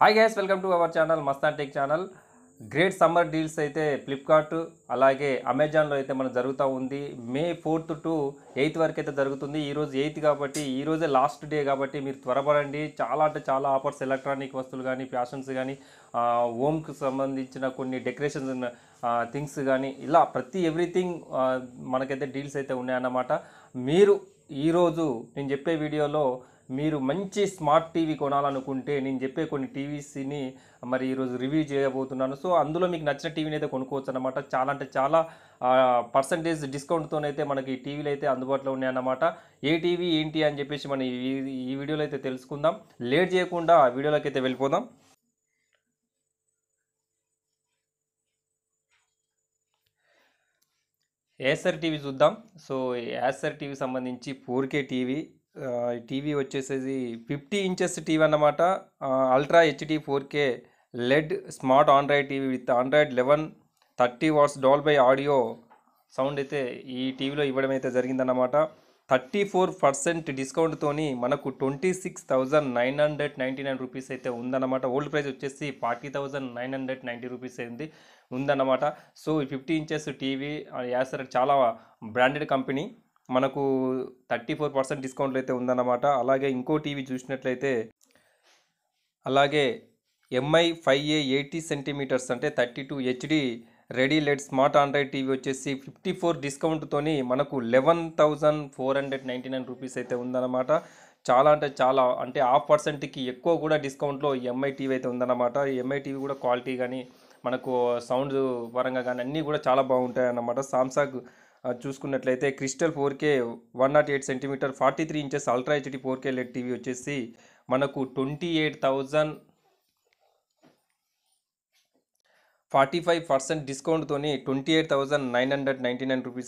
hi guys welcome to our channel Mastan tech channel great summer deals అయితే Flipkart అలాగే అమెజాన్లో అయితే మనకు జరుగుతూ ఉంది మే ఫోర్త్ టు ఎయిత్ వరకు అయితే జరుగుతుంది ఈరోజు ఎయిత్ కాబట్టి ఈ రోజే లాస్ట్ డే కాబట్టి మీరు త్వరపడండి చాలా అంటే చాలా ఆఫర్స్ ఎలక్ట్రానిక్ వస్తువులు కానీ ఫ్యాషన్స్ కానీ హోమ్కి సంబంధించిన కొన్ని డెకరేషన్ థింగ్స్ కానీ ఇలా ప్రతి ఎవ్రీథింగ్ మనకైతే డీల్స్ అయితే ఉన్నాయన్నమాట మీరు ఈరోజు నేను చెప్పే వీడియోలో మీరు మంచి స్మార్ట్ టీవీ కొనాలనుకుంటే నేను చెప్పే కొన్ని టీవీస్ని మరి ఈరోజు రివ్యూ చేయబోతున్నాను సో అందులో మీకు నచ్చిన టీవీని అయితే కొనుక్కోవచ్చు అనమాట చాలా అంటే చాలా పర్సంటేజ్ డిస్కౌంట్తోనైతే మనకి టీవీలు అయితే అందుబాటులో ఉన్నాయన్నమాట ఏ టీవీ ఏంటి అని చెప్పేసి మనం ఈ ఈ వీడియోలో అయితే తెలుసుకుందాం లేట్ చేయకుండా వీడియోలోకి అయితే వెళ్ళిపోదాం ఏసర్ టీవీ చూద్దాం సో ఏసర్ టీవీ సంబంధించి ఫోర్ కే టీవీ టీవీ వచ్చేసేది ఫిఫ్టీ ఇంచెస్ టీవీ అన్నమాట ultra HD four K LED smart Android TV with Android eleven thirty watts Dolby audio sound అయితే ఈ టీవీలో ఇవ్వడం అయితే జరిగిందన్నమాట థర్టీ ఫోర్ పర్సెంట్ డిస్కౌంట్తోని మనకు twenty six thousand nine hundred ninety nine rupees అయితే ఉందన్నమాట ఓల్డ్ ప్రైస్ వచ్చేసి forty thousand nine hundred ninety rupees అయింది ఉందన్నమాట సో ఈ ఫిఫ్టీ ఇంచెస్ టీవీ యాసర్ చాలా బ్రాండెడ్ కంపెనీ మనకు థర్టీ ఫోర్ పర్సెంట్ డిస్కౌంట్లు అయితే ఉందన్నమాట అలాగే ఇంకో టీవీ చూసినట్లయితే అలాగే MI five A eighty centimetres అంటే thirty two HD ready LED smart Android TV వచ్చేసి ఫిఫ్టీ ఫోర్ డిస్కౌంట్తోని మనకు eleven thousand four hundred ninety nine rupees అయితే ఉందన్నమాట చాలా అంటే చాలా అంటే హాఫ్ పర్సెంట్కి ఎక్కువ కూడా డిస్కౌంట్లో ఎంఐ టీవీ అయితే ఉందన్నమాట ఎంఐ టీవీ కూడా క్వాలిటీ కానీ మనకు సౌండ్ పరంగా కానీ అన్నీ కూడా చాలా బాగుంటాయి అన్నమాట సామ్సంగ్ చూసుకున్నట్లయితే crystal four K one nought eight centimetre forty three inches ultra HD four K LED TV వచ్చేసి మనకు twenty eight thousand forty five percent డిస్కౌంట్తోని twenty eight thousand nine hundred ninety nine rupees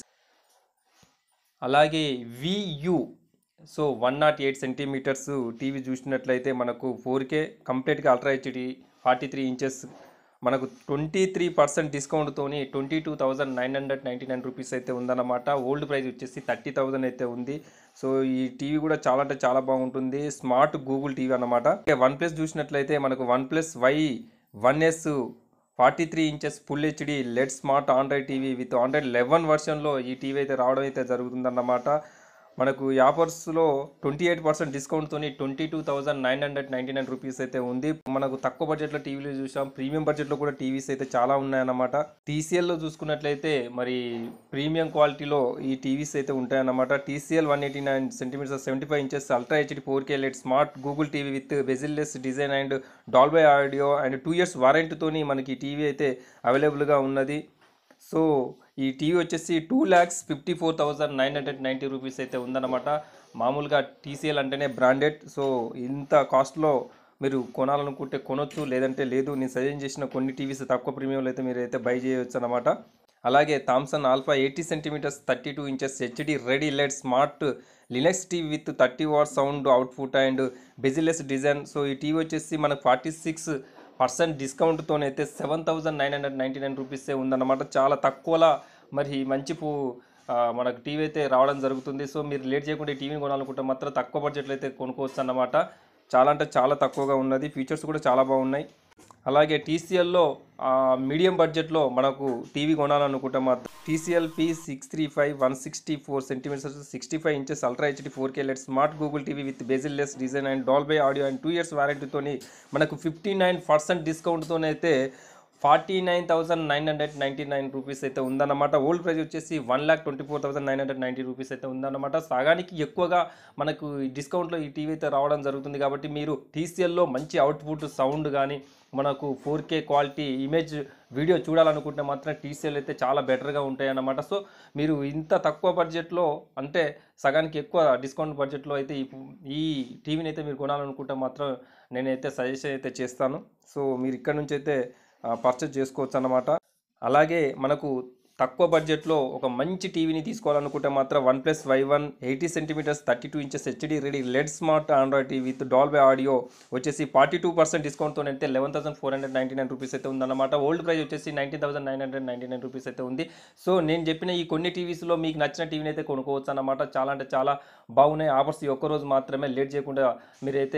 అలాగే Vu so one nought eight centimetres TV చూసినట్లయితే మనకు four K కంప్లీట్గా ultra HD forty three inches మనకు twenty three percent డిస్కౌంట్తోని twenty two thousand nine hundred ninety nine rupees అయితే ఉందన్నమాట old price వచ్చేసి thirty thousand అయితే ఉంది సో ఈ టీవీ కూడా చాలా అంటే చాలా బాగుంటుంది స్మార్ట్ గూగుల్ టీవీ అనమాట వన్ ప్లస్ చూసినట్లయితే మనకు OnePlus Y one S forty three inches full HD LED smart Android TV with Android eleven వర్షన్లో ఈ టీవీ అయితే రావడం అయితే జరుగుతుందన్నమాట మనకు ఈ ఆఫర్స్లో ట్వంటీ ఎయిట్ పర్సెంట్ డిస్కౌంట్తోని twenty two thousand nine hundred ninety nine rupees అయితే ఉంది మనకు తక్కువ బడ్జెట్లో టీవీలు చూసాం ప్రీమియం బడ్జెట్లో కూడా టీవీస్ అయితే చాలా ఉన్నాయన్నమాట టీసీఎల్లో చూసుకున్నట్లయితే మరి ప్రీమియం క్వాలిటీలో ఈ టీవీస్ అయితే ఉంటాయన్నమాట TCL one eighty nine centimetres seventy five inches ultra HD four K LED smart Google TV with bezelless design and Dolby audio and two years వారంటీతోని మనకి ఈ టీవీ అయితే అవైలబుల్గా ఉన్నది సో ఈ టీవీ వచ్చేసి two lakhs fifty four thousand nine hundred ninety rupees అయితే ఉందన్నమాట మామూలుగా టీసీఎల్ అంటేనే బ్రాండెడ్ సో ఇంత కాస్ట్లో మీరు కొనాలనుకుంటే కొనొచ్చు లేదంటే లేదు నేను సజెస్ట్ చేసిన కొన్ని టీవీస్ తక్కువ ప్రీమియంలో అయితే మీరు అయితే బై చేయవచ్చు అనమాట అలాగే Thomson alpha eighty centimetres thirty two inches HD ready LED smart Linux TV with thirty watt sound output and bezelless design so ఈ టీవీ వచ్చేసి మనకు ఫార్టీ సిక్స్ పర్సెంట్ డిస్కౌంట్తోనైతే seven thousand nine hundred ninety nine రూపీసే ఉందన్నమాట చాలా తక్కువలా మరి మంచి పూ మనకు టీవీ అయితే రావడం జరుగుతుంది సో మీరు లేట్ చేయకుండా ఈ టీవీని కొనాలనుకుంటే మాత్రం తక్కువ బడ్జెట్లో అయితే కొనుక్కోవచ్చు అన్నమాట చాలా అంటే చాలా తక్కువగా ఉన్నది ఫీచర్స్ కూడా చాలా బాగున్నాయి అలాగే టీసీఎల్లో మీడియం బడ్జెట్లో మనకు టీవీ కొనాలనుకుంటే మాత్రం TCL P six three five one sixty four centimetres sixty five inches ultra HD four K LED smart Google TV with bezelless design and Dolby audio and two years వారంటీతోని మనకు fifty nine percent డిస్కౌంట్తోనైతే forty nine thousand nine hundred ninety nine rupees అయితే ఉందన్నమాట old price వచ్చేసి one lakh twenty four thousand nine hundred ninety rupees అయితే ఉందన్నమాట సగానికి ఎక్కువగా మనకు ఈ డిస్కౌంట్లో ఈ టీవీ అయితే రావడం జరుగుతుంది కాబట్టి మీరు టీసీఎల్లో మంచి అవుట్పుట్ సౌండ్ కానీ మనకు four K quality image video చూడాలనుకుంటే మాత్రం టీసీఎల్ అయితే చాలా బెటర్గా ఉంటాయి అన్నమాట సో మీరు ఇంత తక్కువ బడ్జెట్లో అంటే సగానికి ఎక్కువ డిస్కౌంట్ బడ్జెట్లో అయితే ఈ ఈ టీవీని అయితే మీరు కొనాలనుకుంటే మాత్రం నేనైతే సజెషన్ అయితే చేస్తాను సో మీరు ఇక్కడ నుంచి అయితే పర్చేజ్ చేసుకోవచ్చు అన్నమాట అలాగే మనకు తక్కువ బడ్జెట్లో ఒక మంచి టీవీని తీసుకోవాలనుకుంటే మాత్రం OnePlus Y one eighty centimetres thirty two inches HD ready LED smart Android TV with Dolby audio వచ్చేసి ఫార్టీ టూ పర్సెంట్ డిస్కౌంట్తో అయితే eleven thousand four hundred ninety nine rupees అయితే ఉందన్నమాట ఓల్డ్ ప్రైస్ వచ్చేసి nineteen thousand nine hundred ninety nine rupees అయితే ఉంది so నేను చెప్పిన ఈ కొన్ని టీవీస్లో మీకు నచ్చిన టీవీని అయితే కొనుక్కోవచ్చు అన్నమాట చాలా అంటే చాలా బాగున్నాయి ఆఫర్స్ ఈ ఒక్కరోజు మాత్రమే లేట్ చేయకుండా మీరైతే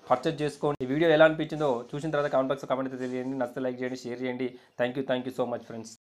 పర్చేజ్ చేసుకోండి ఈ వీడియో ఎలా అనిపించిందో చూసిన తర్వాత కామెంట్ బాక్స్లో కామెంట్ అయితే తెలియండి నచ్చితే లైక్ చేయండి షేర్ చేయండి thank you thank you so much friends